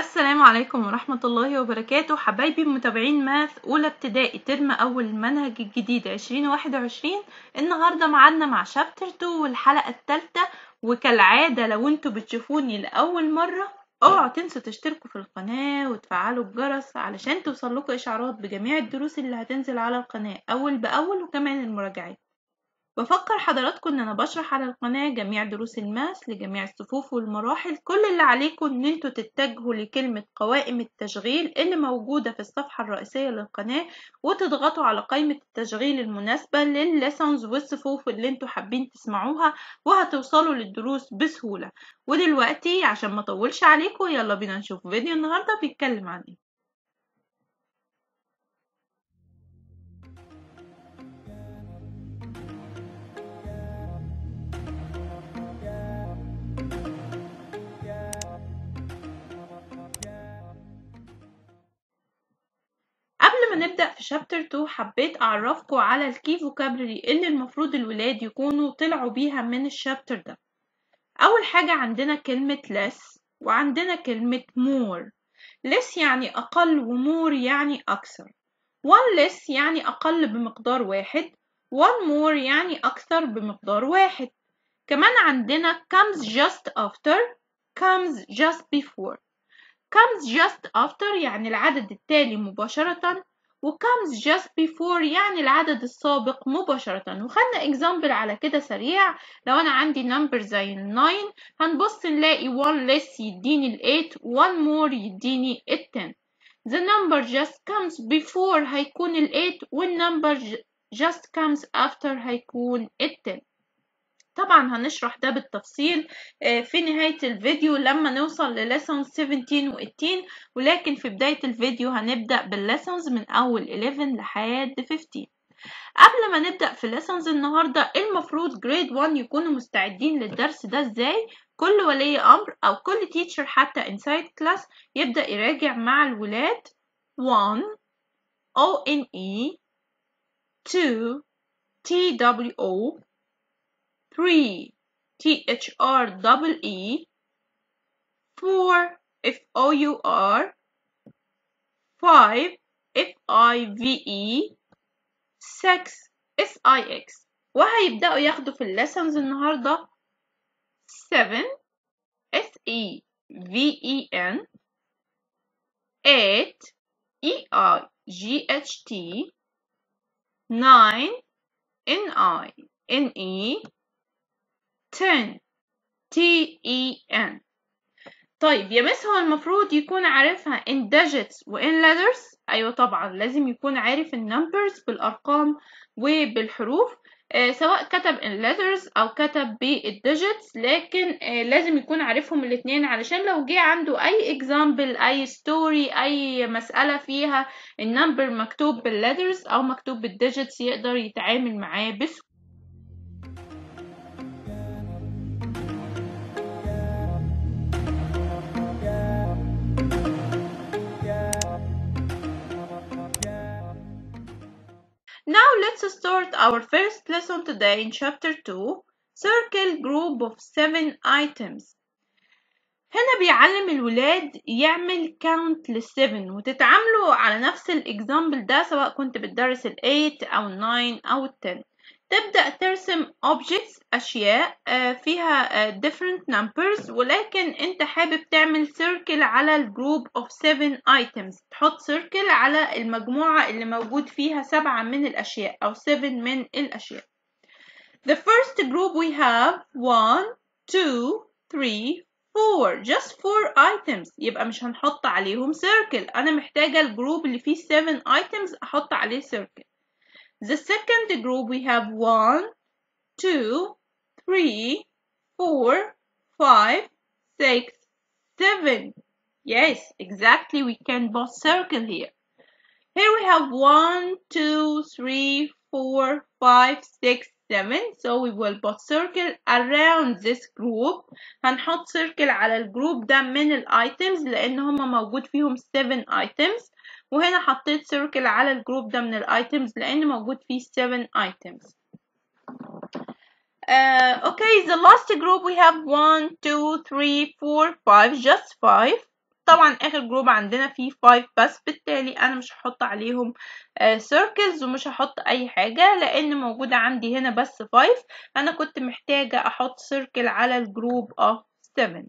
السلام عليكم ورحمة الله وبركاته حبايبي متابعين ماث أولى ابتدائي ترم أول المنهج الجديد عشرين واحد وعشرين النهاردة معادنا مع شابتر 2 والحلقة التالتة وكالعادة لو انتوا بتشوفوني لأول مرة اوعوا تنسوا تشتركوا في القناة وتفعلوا الجرس علشان توصلكوا إشعارات بجميع الدروس اللي هتنزل على القناة أول بأول وكمان المراجعات بفكر حضراتكم ان انا بشرح على القناة جميع دروس الماس لجميع الصفوف والمراحل كل اللي عليكم ان انتوا تتجهوا لكلمة قوائم التشغيل اللي موجودة في الصفحة الرئيسية للقناة وتضغطوا على قائمة التشغيل المناسبة للليسونز والصفوف اللي انتوا حابين تسمعوها وهتوصلوا للدروس بسهولة ودلوقتي عشان ما اطولش عليكم يلا بينا نشوف فيديو النهاردة بيتكلم عن ايه قبل ما نبدأ في شابتر 2 حبيت أعرفكم على الكي فوكابلري اللي المفروض الولاد يكونوا طلعوا بيها من الشابتر ده أول حاجة عندنا كلمة less وعندنا كلمة more less يعني أقل ومور يعني أكثر one less يعني أقل بمقدار واحد one more يعني أكثر بمقدار واحد كمان عندنا comes just after comes just before comes just after يعني العدد التالي مباشرة و comes just before يعني العدد السابق مباشرة وخدنا example على كده سريع لو أنا عندي number زي ال 9 هنبص نلاقي 1 less يديني ال 8 1 more يديني ال 10 the number just comes before هيكون ال 8 وال number just comes after هيكون ال 10 طبعا هنشرح ده بالتفصيل في نهاية الفيديو لما نوصل لليسونز 17 و 18 ولكن في بداية الفيديو هنبدأ بالليسونز من أول 11 لحد 15 قبل ما نبدأ في الليسونز النهاردة المفروض جريد 1 يكونوا مستعدين للدرس ده ازاي كل ولي أمر أو كل تيتشر حتى inside class يبدأ يراجع مع الولاد 1 O N E 2 T W O 3 T H R double E 4 F O U R 5 F I V E 6 S I X وهيبدأوا ياخدوا في الليسونز النهاردة 7 S E V E N 8 E I G H T 9 N I N E 10 T E N طيب يا مس هو المفروض يكون عارفها in digits و in letters أيوة طبعا لازم يكون عارف النمبرز بالأرقام وبالحروف آه سواء كتب in letters أو كتب بالdigits لكن آه لازم يكون عارفهم الاتنين علشان لو جه عنده أي example أي story أي مسألة فيها النمبر مكتوب بالletters أو مكتوب بالdigits يقدر يتعامل معاه بسهولة Now let's start our first lesson today in chapter 2 Circle group of 7 items هنا بيعلم الولاد يعمل count لل 7 وتتعاملوا على نفس الاكزامبل ده سواء كنت بتدرس ال 8 أو ال 9 أو ال 10 تبدأ ترسم objects أشياء فيها different numbers ولكن أنت حابب تعمل circle على الجروب of 7 items تحط circle على المجموعة اللي موجود فيها سبعة من الأشياء أو 7 من الأشياء The first group we have 1 2 3 4 just 4 items يبقى مش هنحط عليهم circle أنا محتاجة الجروب اللي فيه 7 items أحط عليه circle The second group we have 1, 2, 3, 4, 5, 6, 7. Yes, exactly. We can both circle here. Here we have 1, 2, 3, 4, 5, 6, 7. So we will put circle around this group. هنحط circle على الجروب ده من الايتمز لأن هما موجود فيهم 7 items. وهنا حطيت سيركل على الجروب ده من الايتمز لان موجود فيه 7 items uh, okay the last group we have 1 2 3 4 5 just 5 طبعا اخر جروب عندنا فيه 5 بس بالتالي انا مش هحط عليهم سيركلز ومش هحط اي حاجة لان موجودة عندي هنا بس 5 انا كنت محتاجة احط سيركل على الجروب of 7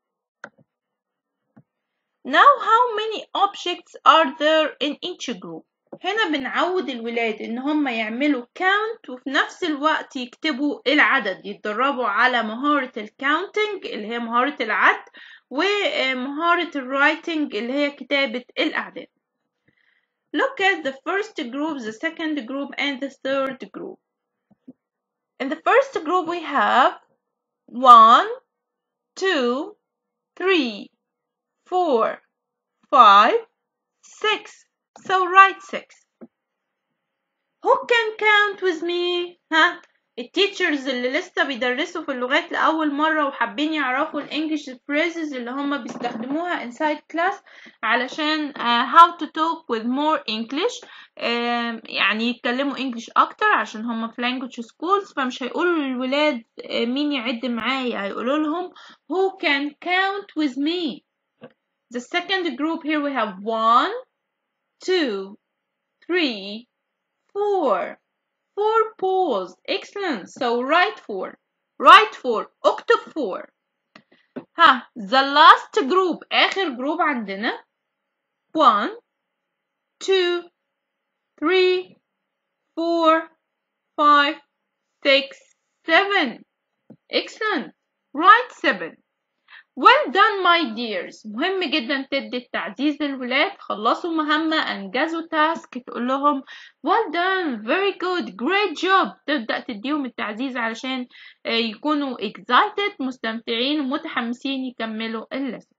Now how many objects are there in each group هنا بنعود الولاد ان هم يعملوا count وفي نفس الوقت يكتبوا العدد يتدربوا على مهارة الكاونتنج اللي هي مهارة العد ومهارة الرايتنج اللي هي كتابة الأعداد Look at the first group, the second group, and the third group. In the first group we have one, two, three, four, five, six. So write six. Who can count with me? ها التيتشرز اللي لسه بيدرسوا في اللغات لأول مرة وحابين يعرفوا الانجليش phrases اللي هم بيستخدموها inside class علشان uh, how to talk with more English uh, يعني يتكلموا English أكتر عشان هم في language schools فمش هيقولوا للولاد uh, مين يعد معايا هيقولوا لهم who can count with me The second group here we have one, two, three, four. Four paws. Excellent. So write four. Write four. اكتب four. ها the last group آخر group عندنا one, two, three, four, five, six, seven. Excellent. Write seven. Well done my dears مهم جدا تدي التعزيز للولاد خلصوا مهمة أنجزوا تاسك تقول لهم well done very good great job تبدأ تديهم التعزيز علشان يكونوا excited مستمتعين ومتحمسين يكملوا اللسن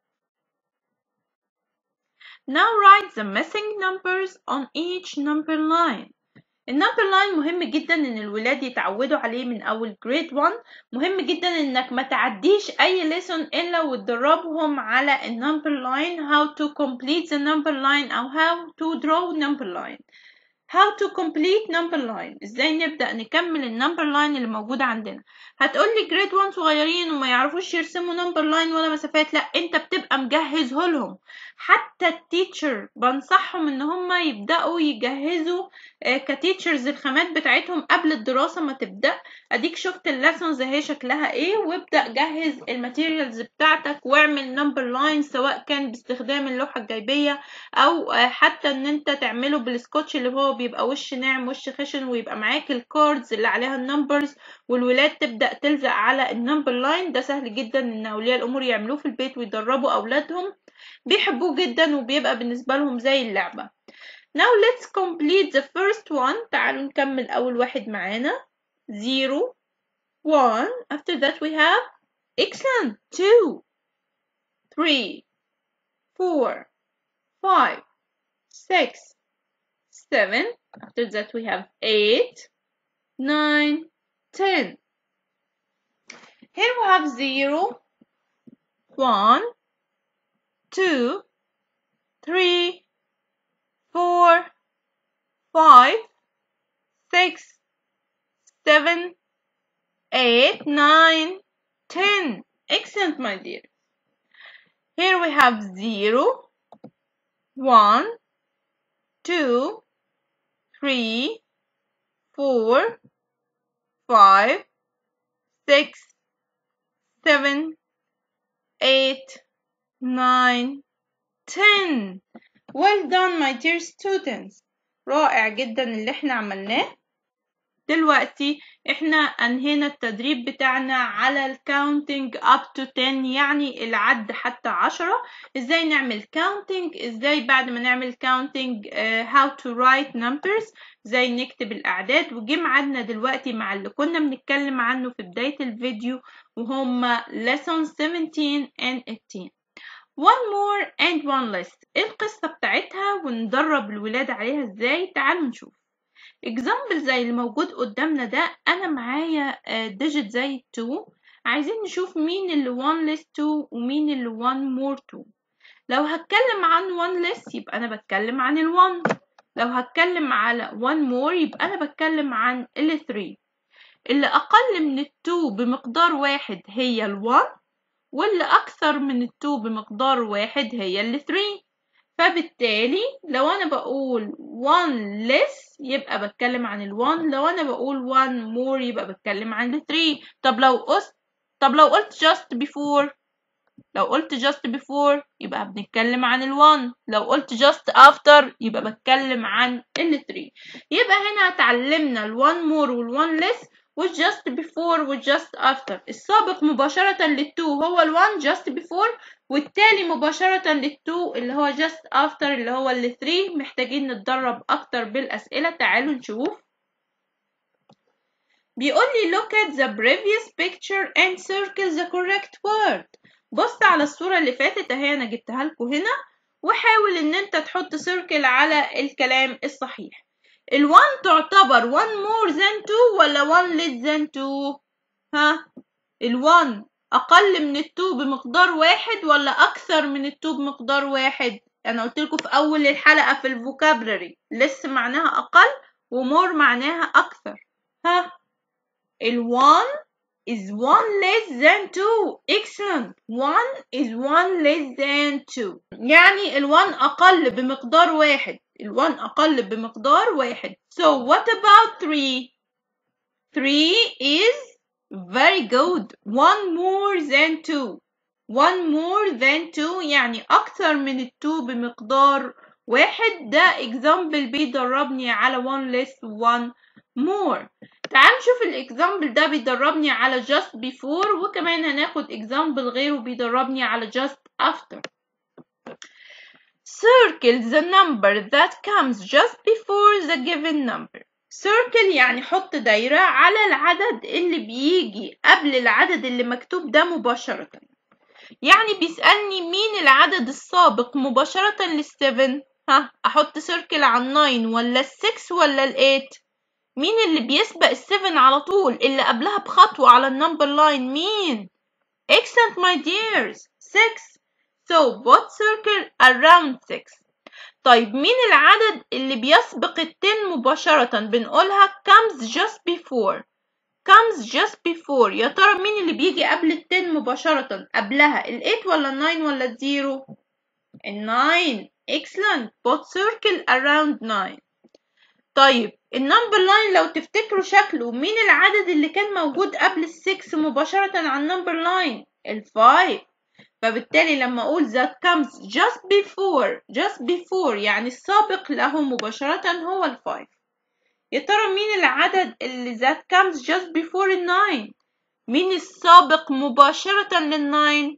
Now write the missing numbers on each number line النمبر لاين مهم جدا ان الولاد يتعودوا عليه من اول جريد 1 مهم جدا انك ما تعديش اي ليسون الا وتدربهم على النمبر لاين how to complete the number line او how to draw number line how to complete number line ازاي نبدا نكمل النمبر لاين اللي موجوده عندنا هتقولي جريد 1 صغيرين وما يعرفوش يرسموا نمبر لاين ولا مسافات لا انت بتبقى مجهزه لهم حتى التيتشر بنصحهم ان هم يبداوا يجهزوا كتيتشرز الخامات بتاعتهم قبل الدراسه ما تبدا اديك شفت الليسونز اهي شكلها ايه وابدا جهز الماتيريالز بتاعتك واعمل نمبر لاين سواء كان باستخدام اللوحه الجايبيه او حتى ان انت تعمله بالسكotch اللي هو بيبقى وش ناعم وش خشن ويبقى معاك الكاردز اللي عليها النمبرز والولاد تبدا تلزق على النمبر لاين ده سهل جدا ان اولياء الامور يعملوه في البيت ويدربوا اولادهم بيحبوه جدا وبيبقى بالنسبه لهم زي اللعبه Now let's complete the first one تعالوا نكمل أول واحد معانا zero one after that we have excellent two three four five six seven after that we have eight nine ten here we have zero one two three four, five, six, seven, eight, nine, ten. Excellent, my dear. Here we have zero, one, two, three, four, five, six, seven, eight, nine, ten. Well done my dear students رائع جدا اللي احنا عملناه دلوقتي احنا انهينا التدريب بتاعنا على الكاونتنج up to 10 يعني العد حتى عشرة ازاي نعمل كاونتنج ازاي بعد ما نعمل كاونتنج uh, how to write numbers ازاي نكتب الاعداد وجه ميعادنا دلوقتي مع اللي كنا بنتكلم عنه في بداية الفيديو وهم lesson 17 and 18 one more and one less ايه القصة بتاعتها وندرب الولاد عليها ازاي تعالوا نشوف example زي اللي موجود قدامنا ده انا معايا digit زي 2 عايزين نشوف مين اللي one less 2 ومين اللي one more 2 لو هتكلم عن one less يبقى انا بتكلم عن ال 1 لو هتكلم على one more يبقى انا بتكلم عن ال 3 اللي اقل من ال 2 بمقدار واحد هي ال 1 واللي أكثر من التو بمقدار واحد هي اللي 3 فبالتالي لو أنا بقول one less يبقى بتكلم عن ال 1 لو أنا بقول one more يبقى بتكلم عن ال 3 طب لو قلت طب لو قلت just before لو قلت just before يبقى بنتكلم عن ال 1 لو قلت just after يبقى بتكلم عن ال 3 يبقى هنا اتعلمنا ال 1 more وال 1 less وال just before وال just after السابق مباشرة لل 2 هو ال 1 just before والتالي مباشرة لل 2 اللي هو just after اللي هو ال 3 محتاجين نتدرب أكتر بالأسئلة تعالوا نشوف بيقول لي look at the previous picture and circle the correct word بص على الصورة اللي فاتت اهي انا جبتها لكم هنا وحاول ان انت تحط سيركل على الكلام الصحيح ال1 تعتبر 1 more than 2 ولا 1 less than 2 ها ال1 اقل من ال2 بمقدار واحد ولا اكثر من ال2 بمقدار واحد انا قلت لكم في اول الحلقة في الفوكابلري less معناها اقل ومور معناها اكثر ها ال1 is 1 less than 2 excellent 1 is 1 less than 2 يعني ال1 أقل بمقدار واحد ال1 أقل بمقدار واحد so what about 3 3 is very good 1 more than 2 1 more than 2 يعني أكثر من ال 2 بمقدار واحد ده example بيدربني على 1 less 1 more تعال نشوف الاكزامبل ده بيدربني على just before وكمان هناخد اكزامبل غيره بيدربني على just after circle the number that comes just before the given number circle يعني حط دايرة على العدد اللي بيجي قبل العدد اللي مكتوب ده مباشرة يعني بيسألني مين العدد السابق مباشرة للسفن ها أحط سيركل على الناين ولا السكس ولا الإيت مين اللي بيسبق السفن على طول اللي قبلها بخطوة على النمبر لاين مين excellent my dears 6 so what circle around 6 طيب مين العدد اللي بيسبق التن مباشرة بنقولها comes just before comes just before يا ترى مين اللي بيجي قبل التن مباشرة قبلها ال8 ولا ال9 ولا الزيرو ال9 excellent put circle around 9 طيب النمبر لاين لو تفتكروا شكله مين العدد اللي كان موجود قبل السكس مباشرة على النمبر لاين الفايف فبالتالي لما أقول that comes just before just before يعني السابق له مباشرة هو الفايف يا ترى مين العدد اللي that comes just before الناين مين السابق مباشرة للناين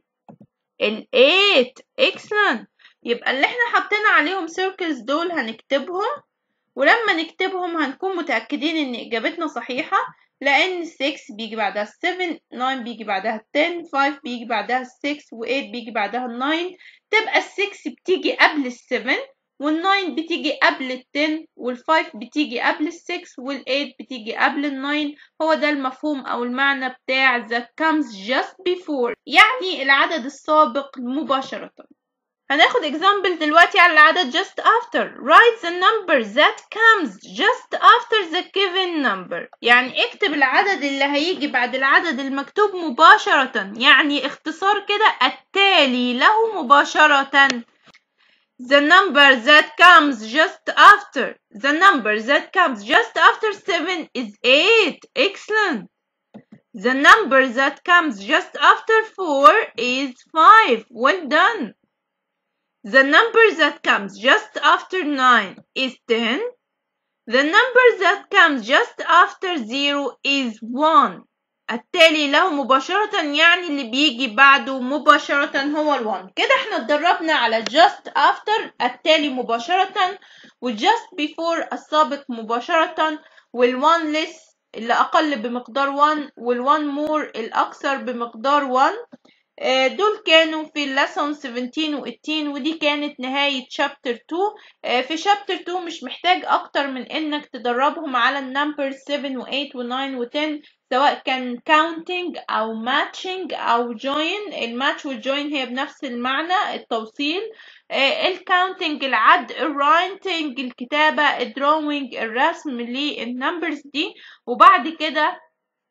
الإيت excellent يبقى اللي احنا حطينا عليهم circles دول هنكتبهم ولما نكتبهم هنكون متأكدين إن إجابتنا صحيحة لأن 6 بيجي بعدها 7 9 بيجي بعدها 10 5 بيجي بعدها 6 و8 بيجي بعدها 9 تبقى ال 6 بتيجي قبل ال 7 وال 9 بتيجي قبل ال 10 وال 5 بتيجي قبل ال 6 وال 8 بتيجي قبل ال 9 هو ده المفهوم أو المعنى بتاع that comes just before يعني العدد السابق مباشرة هناخد example دلوقتي على العدد just after write the number that comes just after the given number يعني eكتب العدد اللي هيجي بعد العدد المكتوب مباشرة يعني اختصار كده التالي له مباشرة the number that comes just after the number that comes just after 7 is 8 excellent the number that comes just after 4 is 5 well done The number that comes just after 9 is 10. The number that comes just after 0 is 1. التالي له مباشرة يعني اللي بيجي بعده مباشرة هو ال 1 كده احنا اتدربنا على just after التالي مباشرة و just before السابق مباشرة وال 1 less اللي أقل بمقدار 1 وال 1 more الأكثر بمقدار 1 دول كانوا في اللسون 17 و 18 ودي كانت نهاية شابتر 2 في شابتر 2 مش محتاج أكتر من إنك تدربهم على النمبر 7 و 8 و 9 و 10 سواء كان counting أو matching أو join الماتش والجوين هي بنفس المعنى التوصيل الكاونتنج العد الرايتنج الكتابة الدروينج الرسم للنمبرز دي وبعد كده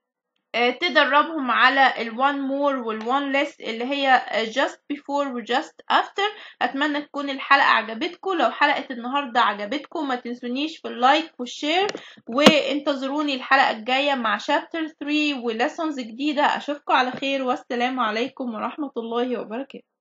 آه، تدربهم على ال one more وال one less اللي هي آه، just before و just after أتمنى تكون الحلقة عجبتكم لو حلقة النهاردة عجبتكم ما تنسونيش في اللايك والشير وانتظروني الحلقة الجاية مع chapter 3 و lessons جديدة أشوفكم على خير والسلام عليكم ورحمة الله وبركاته